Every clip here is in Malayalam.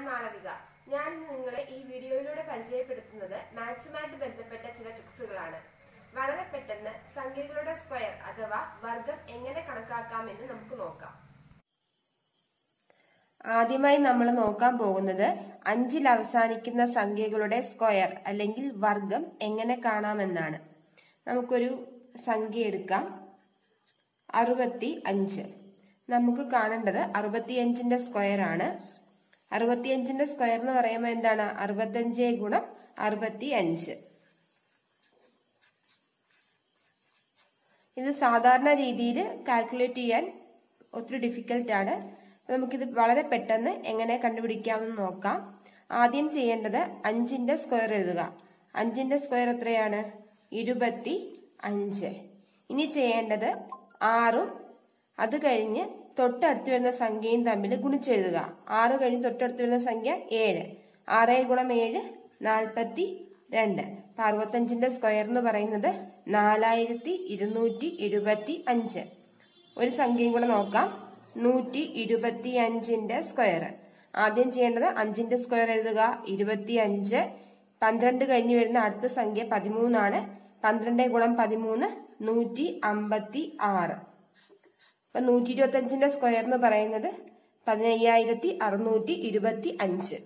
മാളവിക ഞാൻ ഇന്ന് നിങ്ങളെ ഈ വീഡിയോയിലൂടെ പരിചയപ്പെടുത്തുന്നത് മാത്സുമായിട്ട് ബന്ധപ്പെട്ട ചില ട്രിക്സുകളാണ് വളരെ പെട്ടെന്ന് സംഖ്യകളുടെ സ്ക്വയർ അഥവാ വർഗം എങ്ങനെ കണക്കാക്കാമെന്ന് നമുക്ക് നോക്കാം ആദ്യമായി നമ്മൾ നോക്കാൻ പോകുന്നത് അഞ്ചിൽ അവസാനിക്കുന്ന സംഖ്യകളുടെ സ്ക്വയർ അല്ലെങ്കിൽ വർഗം എങ്ങനെ കാണാമെന്നാണ് നമുക്കൊരു സംഖ്യ എടുക്കാം അറുപത്തി അഞ്ച് നമുക്ക് കാണേണ്ടത് അറുപത്തിയഞ്ചിന്റെ സ്ക്വയർ ആണ് അറുപത്തിയഞ്ചിന്റെ സ്ക്വയർ എന്ന് പറയുമ്പോൾ എന്താണ് അറുപത്തഞ്ച് ഗുണം അറുപത്തി അഞ്ച് ഇത് സാധാരണ രീതിയിൽ കാൽക്കുലേറ്റ് ചെയ്യാൻ ഒത്തിരി ഡിഫിക്കൽട്ട് ആണ് നമുക്കിത് വളരെ പെട്ടെന്ന് എങ്ങനെ കണ്ടുപിടിക്കാമെന്ന് നോക്കാം ആദ്യം ചെയ്യേണ്ടത് അഞ്ചിന്റെ സ്ക്വയർ എഴുതുക അഞ്ചിന്റെ സ്ക്വയർ എത്രയാണ് ഇരുപത്തി അഞ്ച് ഇനി ചെയ്യേണ്ടത് ആറും അത് കഴിഞ്ഞ് തൊട്ടടുത്ത് വരുന്ന സംഖ്യയും തമ്മിൽ ഗുണിച്ചെഴുതുക ആറ് കഴിഞ്ഞ് തൊട്ടടുത്ത് വരുന്ന സംഖ്യ ഏഴ് ആറ് ഗുണം ഏഴ് നാൽപ്പത്തി രണ്ട് അപ്പൊ അറുപത്തഞ്ചിന്റെ സ്ക്വയർ എന്ന് പറയുന്നത് നാലായിരത്തി ഇരുന്നൂറ്റി എഴുപത്തി അഞ്ച് ഒരു സംഖ്യയും കൂടെ നോക്കാം നൂറ്റി ഇരുപത്തി അഞ്ചിന്റെ സ്ക്വയർ ആദ്യം ചെയ്യേണ്ടത് അഞ്ചിന്റെ സ്ക്വയർ എഴുതുക ഇരുപത്തി അഞ്ച് പന്ത്രണ്ട് കഴിഞ്ഞ് വരുന്ന അടുത്ത സംഖ്യ പതിമൂന്നാണ് പന്ത്രണ്ട് ഗുണം പതിമൂന്ന് നൂറ്റി അമ്പത്തി ആറ് അപ്പൊ നൂറ്റി ഇരുപത്തി അഞ്ചിന്റെ സ്ക്വയർ എന്ന് പറയുന്നത് പതിനയ്യായിരത്തി അറുന്നൂറ്റി ഇരുപത്തി അഞ്ച്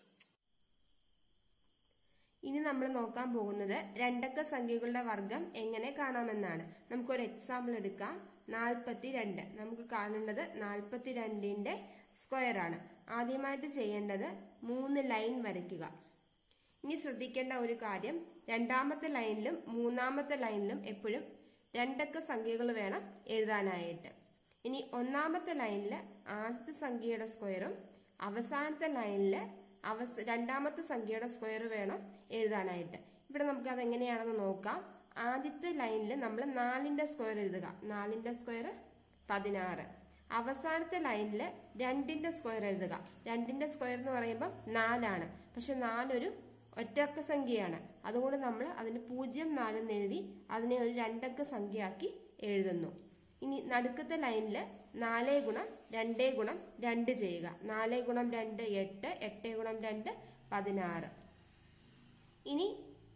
ഇനി നമ്മൾ നോക്കാൻ പോകുന്നത് രണ്ടക്ക സംഖ്യകളുടെ വർഗം എങ്ങനെ കാണാമെന്നാണ് നമുക്കൊരു എക്സാമ്പിൾ എടുക്കാം നാൽപ്പത്തി രണ്ട് നമുക്ക് കാണേണ്ടത് നാൽപ്പത്തി രണ്ടിന്റെ സ്ക്വയർ ആണ് ആദ്യമായിട്ട് ചെയ്യേണ്ടത് മൂന്ന് ലൈൻ വരയ്ക്കുക ഇനി ശ്രദ്ധിക്കേണ്ട ഒരു കാര്യം രണ്ടാമത്തെ ലൈനിലും മൂന്നാമത്തെ ലൈനിലും എപ്പോഴും രണ്ടക്ക സംഖ്യകൾ വേണം എഴുതാനായിട്ട് ഇനി ഒന്നാമത്തെ ലൈനിൽ ആദ്യത്തെ സംഖ്യയുടെ സ്ക്വയറും അവസാനത്തെ ലൈനിൽ അവസ രണ്ടാമത്തെ സംഖ്യയുടെ സ്ക്വയർ വേണം എഴുതാനായിട്ട് ഇവിടെ നമുക്ക് അത് എങ്ങനെയാണെന്ന് നോക്കാം ആദ്യത്തെ ലൈനിൽ നമ്മൾ നാലിന്റെ സ്ക്വയർ എഴുതുക നാലിന്റെ സ്ക്വയർ പതിനാറ് അവസാനത്തെ ലൈനിൽ രണ്ടിന്റെ സ്ക്വയർ എഴുതുക രണ്ടിന്റെ സ്ക്വയർ എന്ന് പറയുമ്പോൾ നാലാണ് പക്ഷെ നാലൊരു ഒറ്റക്ക സംഖ്യയാണ് അതുകൊണ്ട് നമ്മൾ അതിന് പൂജ്യം നാലെന്ന് എഴുതി അതിനെ ഒരു രണ്ടക്ക സംഖ്യയാക്കി എഴുതുന്നു ഇനി നടുക്കത്തെ ലൈനിൽ നാല് ഗുണം രണ്ടേ ഗുണം രണ്ട് ചെയ്യുക നാല് ഗുണം രണ്ട് എട്ട് എട്ട് ഗുണം രണ്ട് പതിനാറ് ഇനി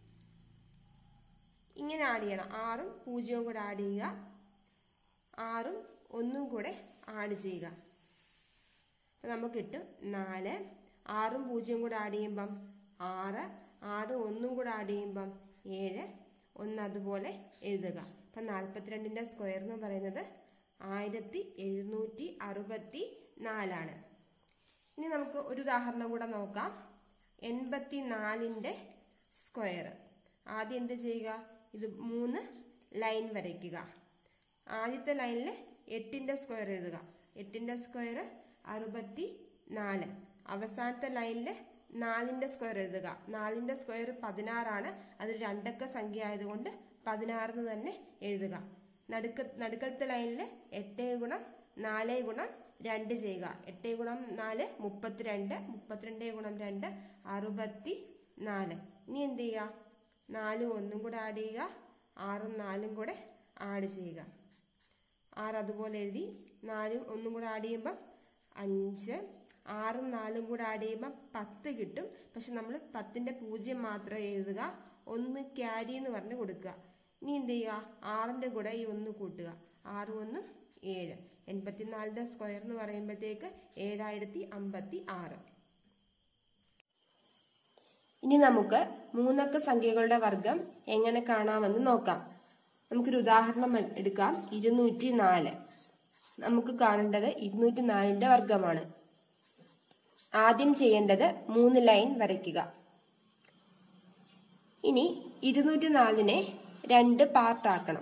ഇങ്ങനെ ആഡ് ചെയ്യണം ആറും പൂജ്യവും കൂടെ ആഡ് ചെയ്യുക ആറും ഒന്നും കൂടെ ആഡ് ചെയ്യുക അപ്പൊ നമുക്ക് കിട്ടും നാല് ആറും പൂജ്യവും കൂടെ ആഡ് ചെയ്യുമ്പം ആറ് ആറ് ഒന്നും കൂടെ ആഡ് ചെയ്യുമ്പം ഏഴ് ഒന്ന് അതുപോലെ എഴുതുക അപ്പൊ നാൽപ്പത്തിരണ്ടിന്റെ സ്ക്വയർ എന്ന് പറയുന്നത് ആയിരത്തി എഴുന്നൂറ്റി അറുപത്തി നാലാണ് ഇനി നമുക്ക് ഒരു ഉദാഹരണം കൂടെ നോക്കാം എൺപത്തി നാലിന്റെ സ്ക്വയർ ആദ്യം എന്ത് ചെയ്യുക ഇത് മൂന്ന് ലൈൻ വരയ്ക്കുക ആദ്യത്തെ ലൈനിൽ എട്ടിന്റെ സ്ക്വയർ എഴുതുക എട്ടിന്റെ സ്ക്വയർ അറുപത്തി നാല് അവസാനത്തെ ലൈനിൽ നാലിന്റെ സ്ക്വയർ എഴുതുക നാലിന്റെ സ്ക്വയർ പതിനാറാണ് അത് രണ്ടക്ക സംഖ്യ ആയതുകൊണ്ട് പതിനാറിന് തന്നെ എഴുതുക നടുക്ക നടുക്കത്തെ ലൈനിൽ എട്ട് ഗുണം നാല് ഗുണം രണ്ട് ചെയ്യുക എട്ട് ഗുണം നാല് മുപ്പത്തിരണ്ട് മുപ്പത്തിരണ്ട് ഗുണം രണ്ട് അറുപത്തി നാല് ഇനി എന്ത് ചെയ്യുക നാലും ഒന്നും കൂടെ ആഡ് ചെയ്യുക ആറും നാലും കൂടെ ആഡ് ചെയ്യുക ആറ് അതുപോലെ എഴുതി നാലും ഒന്നും കൂടെ ആഡ് ചെയ്യുമ്പോൾ അഞ്ച് ആറും നാലും കൂടെ ആഡ് ചെയ്യുമ്പോൾ പത്ത് കിട്ടും പക്ഷെ നമ്മൾ പത്തിന്റെ പൂജ്യം മാത്രം എഴുതുക ഒന്ന് ക്യാരി എന്ന് പറഞ്ഞ് കൊടുക്കുക ഇനി എന്ത് ചെയ്യുക ആറിന്റെ കൂടെ ഈ ഒന്ന് കൂട്ടുക ആറ് ഒന്നും ഏഴ് എൺപത്തിനാലിന്റെ സ്ക്വയർ എന്ന് പറയുമ്പോഴത്തേക്ക് ഏഴായിരത്തി അമ്പത്തി ആറ് ഇനി നമുക്ക് മൂന്നക്ക സംഖ്യകളുടെ വർഗം എങ്ങനെ കാണാമെന്ന് നോക്കാം നമുക്കൊരു ഉദാഹരണം എടുക്കാം ഇരുന്നൂറ്റി നാല് നമുക്ക് കാണേണ്ടത് ഇരുന്നൂറ്റി നാലിന്റെ വർഗമാണ് ആദ്യം ചെയ്യേണ്ടത് മൂന്ന് ലൈൻ വരയ്ക്കുക ഇനി ഇരുന്നൂറ്റി നാലിനെ രണ്ട് പാർട്ടാക്കണം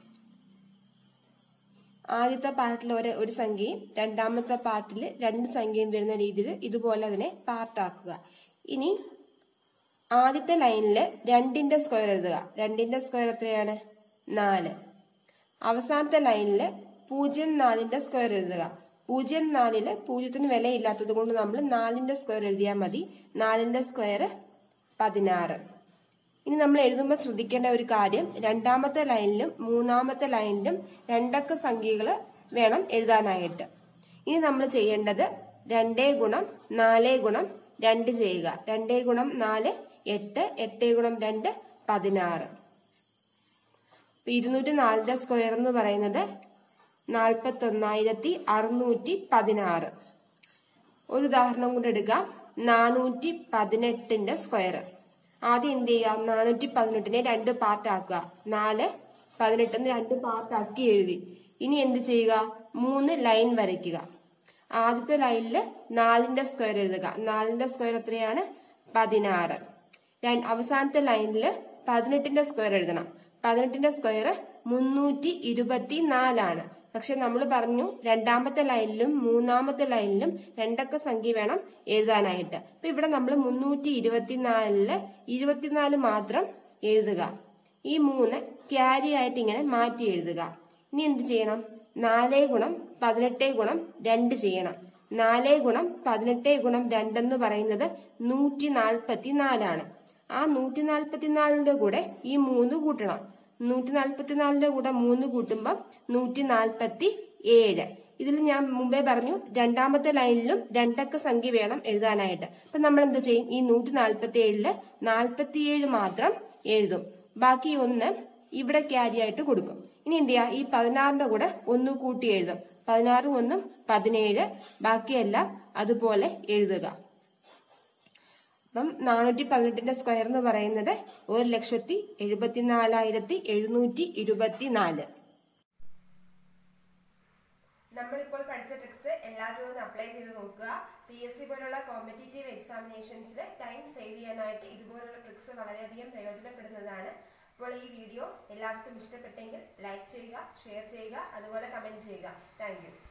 ആദ്യത്തെ പാർട്ടിൽ ഒരു ഒരു സംഖ്യയും രണ്ടാമത്തെ പാർട്ടിൽ രണ്ട് സംഖ്യയും വരുന്ന രീതിയിൽ ഇതുപോലെ അതിനെ പാർട്ടാക്കുക ഇനി ആദ്യത്തെ ലൈനിൽ രണ്ടിന്റെ സ്ക്വയർ എഴുതുക രണ്ടിന്റെ സ്ക്വയർ എത്രയാണ് നാല് അവസാനത്തെ ലൈനിൽ പൂജ്യം നാലിന്റെ സ്ക്വയർ എഴുതുക പൂജ്യം നാലില് പൂജ്യത്തിന് വിലയില്ലാത്തത് കൊണ്ട് നമ്മൾ നാലിന്റെ സ്ക്വയർ എഴുതിയാൽ മതി നാലിന്റെ സ്ക്വയർ പതിനാറ് ഇനി നമ്മൾ എഴുതുമ്പോൾ ശ്രദ്ധിക്കേണ്ട ഒരു കാര്യം രണ്ടാമത്തെ ലൈനിലും മൂന്നാമത്തെ ലൈനിലും രണ്ടക്ക സംഖ്യകൾ വേണം എഴുതാനായിട്ട് ഇനി നമ്മൾ ചെയ്യേണ്ടത് രണ്ടേ ഗുണം നാലേ ഗുണം രണ്ട് ചെയ്യുക രണ്ടേ ഗുണം നാല് എട്ട് എട്ട് ഗുണം രണ്ട് പതിനാറ് അപ്പൊ ഇരുന്നൂറ്റി നാലിന്റെ സ്ക്വയർ എന്ന് പറയുന്നത് നാൽപ്പത്തി ഒന്നായിരത്തി അറുന്നൂറ്റി പതിനാറ് ഒരു ഉദാഹരണം കൂടെ എടുക്കാം നാനൂറ്റി പതിനെട്ടിന്റെ സ്ക്വയർ ആദ്യം എന്ത് ചെയ്യുക നാനൂറ്റി പതിനെട്ടിനെ രണ്ട് പാർട്ട് ആക്കുക നാല് പതിനെട്ടിന് രണ്ട് പാർട്ട് ആക്കി എഴുതി ഇനി എന്ത് ചെയ്യുക മൂന്ന് ലൈൻ വരയ്ക്കുക ആദ്യത്തെ ലൈനിൽ നാലിന്റെ സ്ക്വയർ എഴുതുക നാലിന്റെ സ്ക്വയർ എത്രയാണ് പതിനാറ് രണ്ട് അവസാനത്തെ ലൈനിൽ പതിനെട്ടിന്റെ സ്ക്വയർ എഴുതണം പതിനെട്ടിന്റെ സ്ക്വയർ മുന്നൂറ്റി ഇരുപത്തി നാലാണ് പക്ഷെ നമ്മൾ പറഞ്ഞു രണ്ടാമത്തെ ലൈനിലും മൂന്നാമത്തെ ലൈനിലും രണ്ടക്ക സംഖ്യ വേണം എഴുതാനായിട്ട് അപ്പൊ ഇവിടെ നമ്മൾ മുന്നൂറ്റി ഇരുപത്തിനാലില് ഇരുപത്തിനാല് മാത്രം എഴുതുക ഈ മൂന്ന് ക്യാരി ആയിട്ട് ഇങ്ങനെ മാറ്റി എഴുതുക ഇനി എന്ത് ചെയ്യണം നാലേ ഗുണം പതിനെട്ടേ ഗുണം രണ്ട് ചെയ്യണം നാലേ ഗുണം പതിനെട്ടേ ഗുണം രണ്ടെന്ന് പറയുന്നത് നൂറ്റി നാൽപ്പത്തി നാലാണ് ആ നൂറ്റി നാൽപ്പത്തിനാലിന്റെ കൂടെ ഈ മൂന്ന് കൂട്ടണം നൂറ്റി നാൽപ്പത്തിനാലിന്റെ കൂടെ മൂന്ന് കൂട്ടുമ്പോൾ നൂറ്റി നാൽപ്പത്തി ഏഴ് ഇതിൽ ഞാൻ മുമ്പേ പറഞ്ഞു രണ്ടാമത്തെ ലൈനിലും രണ്ടക്ക സംഖ്യ വേണം എഴുതാനായിട്ട് അപ്പൊ നമ്മൾ എന്ത് ചെയ്യും ഈ നൂറ്റി നാൽപ്പത്തി ഏഴില് നാൽപ്പത്തിയേഴ് മാത്രം എഴുതും ബാക്കി ഒന്ന് ഇവിടെ ക്യാരി ആയിട്ട് കൊടുക്കും ഇനി എന്ത് ചെയ്യാ ഈ പതിനാറിന്റെ കൂടെ ഒന്ന് കൂട്ടി എഴുതും പതിനാറും ഒന്നും പതിനേഴ് ബാക്കിയെല്ലാം അതുപോലെ എഴുതുക അപ്പം നാനൂറ്റി പതിനെട്ടിന്റെ സ്ക്വയർ എന്ന് പറയുന്നത് ഒരു ലക്ഷത്തി എഴുപത്തിനാലായിരത്തി എഴുന്നൂറ്റി ഇരുപത്തിനാല് നമ്മളിപ്പോൾ പഠിച്ച ട്രിക്സ് എല്ലാവരും ഒന്ന് അപ്ലൈ ചെയ്ത് നോക്കുക പി എസ് സി പോലുള്ള കോമ്പറ്റേറ്റീവ് എക്സാമിനേഷൻസിൽ ടൈം സേവ് ചെയ്യാനായിട്ട് ഇതുപോലുള്ള ട്രിക്സ് വളരെയധികം പ്രയോജനപ്പെടുന്നതാണ് അപ്പോൾ ഈ വീഡിയോ എല്ലാവർക്കും ഇഷ്ടപ്പെട്ടെങ്കിൽ ലൈക്ക് ചെയ്യുക ഷെയർ ചെയ്യുക അതുപോലെ കമന്റ് ചെയ്യുക താങ്ക്